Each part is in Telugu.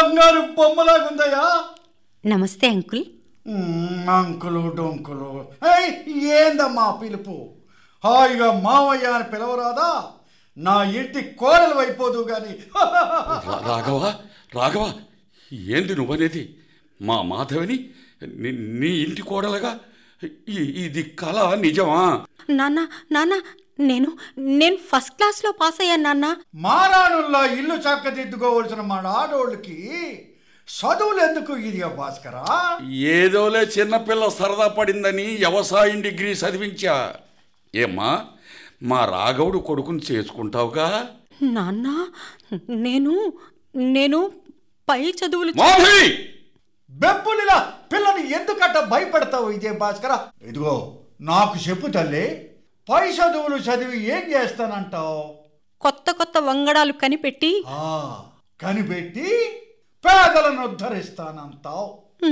బంగారు బొమ్మలాగుందయ్యా నమస్తే అంకుల్ మ్మ్, అంకులు డొంకులు ఏయ్, ఏందమ్మా పిలుపు హాయిగా మావయ్య అని పిలవరాదా నా ఇంటి కోడలు అయిపోదు గాని రా- రాఘవ రాఘవ ఏంది నువ్వనేది మా మాధవిని ని- నీ ఇంటి కోడలుగా ఇ- ఇది కళ నిజమా నాన్న నాన్న నేను నేను ఫస్ట్ క్లాస్లో పాస్ అయ్యాను నాన్న మారాణుల్లో ఇల్లు చక్కదిద్దుకోవలసిన మా ఆడోళ్ళకి చదువులు ఎందుకు ఇది భాస్కరా ఏదోలే చిన్నపిల్ల సరదా పడిందని వ్యవసాయం డిగ్రీ చదివించా ఏమ్మా మా రాఘవుడు కొడుకుని చేసుకుంటావుగా నాన్న నేను నేను పై చదువులు చ- మాధవి బెబ్బులిలా పిల్లని ఎందుకట్ట భయపడతావు ఇదే భాస్కర ఇదిగో నాకు చెప్పు తల్లి పై చదువులు చదివి ఏం చేస్తానంటావు కొత్త కొత్త వంగడాలు కనిపెట్టి ఆ, కనిపెట్టి పేదలను ఉద్ధరిస్తానంటావు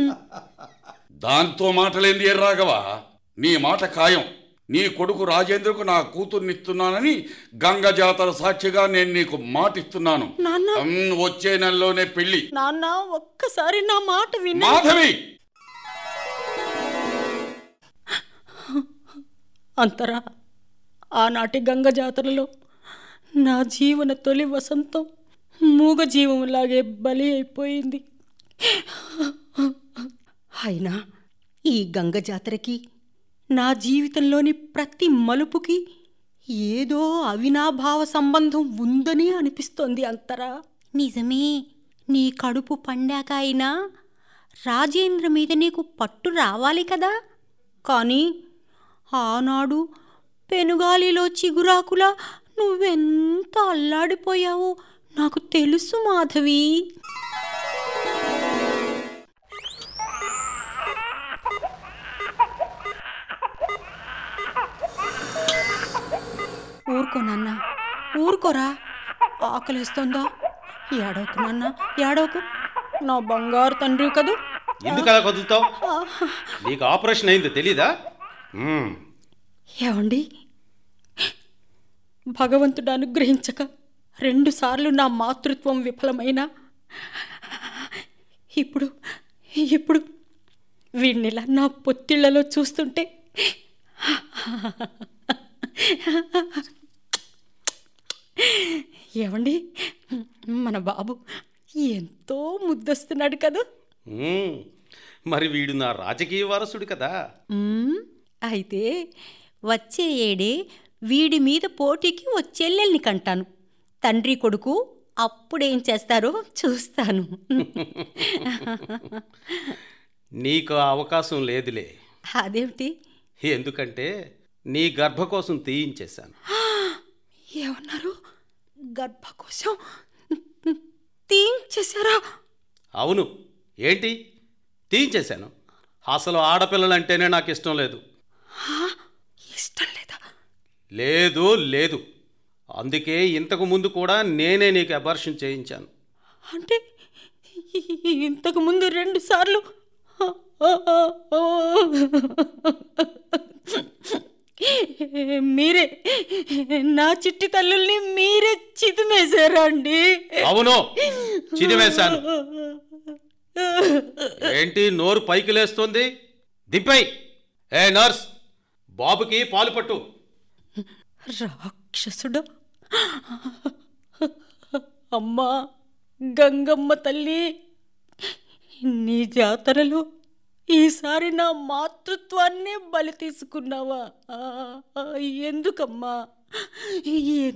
దాంతో మాటలేంది ఏ రాఘవ నీ మాట ఖాయం నీ కొడుకు రాజేంద్రకు నా కూతుర్నిస్తున్నానని గంగ జాతర సాక్షిగా నేను నీకు మాటిస్తున్నాను నాన్న ఉమ్, వచ్చే నెలలోనే పెళ్లి నాన్న ఒక్కసారి నా మాట విను మాధవి అంతరా ఆనాటి గంగ జాతరలో నా జీవన తొలి వసంతం మూగ జీవంలాగే బలి అయిపోయింది అయినా ఈ గంగ జాతరకి నా జీవితంలోని ప్రతి మలుపుకి ఏదో అవినాభావ సంబంధం ఉందని అనిపిస్తోంది అంతరా నిజమే నీ కడుపు పండాక అయినా రాజేంద్ర మీద నీకు పట్టు రావాలి కదా కానీ ఆనాడు పెనుగాలిలో చిగురాకులా నువ్వెంత అల్లాడిపోయావో నాకు తెలుసు మాధవి ఊరుకో నాన్న ఊరుకోరా ఆకలిస్తుందా ఏడవకు నాన్న ఏడవకు నా బంగారు తండ్రి కదూ ఎందుకు అలా కదులుతావు నీకు ఆపరేషన్ అయింది తెలీదా మ్మ్. ఏమండి భగవంతుడు అనుగ్రహించక రెండుసార్లు నా మాతృత్వం విఫలమైన ఇప్పుడు ఇప్పుడు వీణ్ణిలా నా పొత్తిళ్లలో చూస్తుంటే ఏమండి మన బాబు ఎంతో ముద్దొస్తున్నాడు కదా మ్మ్. మరి వీడు నా రాజకీయ వారసుడు కదా మ్మ్. అయితే వచ్చే ఏడే వీడి మీద పోటీకి వచ్చేల్లెల్ని కంటాను తండ్రి కొడుకు అప్పుడేం చేస్తారో చూస్తాను నీకు ఆ అవకాశం లేదులే అదేమిటి ఎందుకంటే నీ గర్భ కోసం తీయించేశాను ఏమన్నారు గర్భకోశం తీయించేశారా అవును ఏంటి తీయించేశాను అసలు ఆడపిల్లలంటేనే నాకు ఇష్టం లేదు ఇష్టం లేదా లేదు లేదు అందుకే ఇంతకు ముందు కూడా నేనే నీకు అబార్షన్ చేయించాను అంటే ఇంతకు ముందు రెండు సార్లు మీరే నా చిట్టి తల్లుల్ని మీరే చితిమేశారా అండి అవును చిదివేశాను ఏంటి నోరు పైకి లేస్తుంది దింపై ఏ నర్స్ బాబుకి పాలు పట్టు రాక్షసుడు అమ్మా గంగమ్మ తల్లి నీ జాతరలో ఈసారి నా మాతృత్వాన్నే బలి తీసుకున్నావా ఆ, ఆ, ఎందుకమ్మా